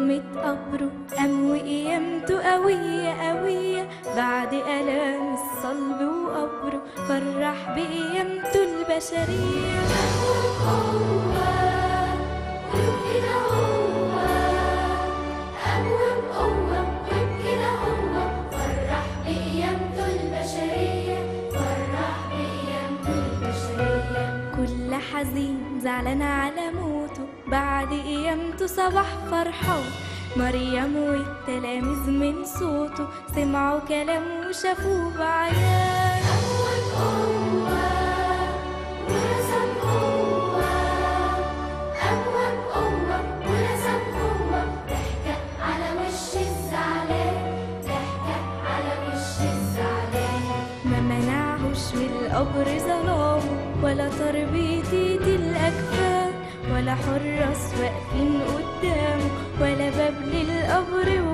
ضلمة قبره قام وقيامته قوية قوية بعد ألام الصلب وقبره فرح بقيامته البشرية كل حزين زعلان على موته بعد قيامته صباح فرحان مريم والتلاميذ من صوته سمعوا كلامه وشافوه بعيان ما منعهوش من القبر ظلامه ولا تربيطة الأكفان ولا حراس واقفين قدامه ولا باب للقبر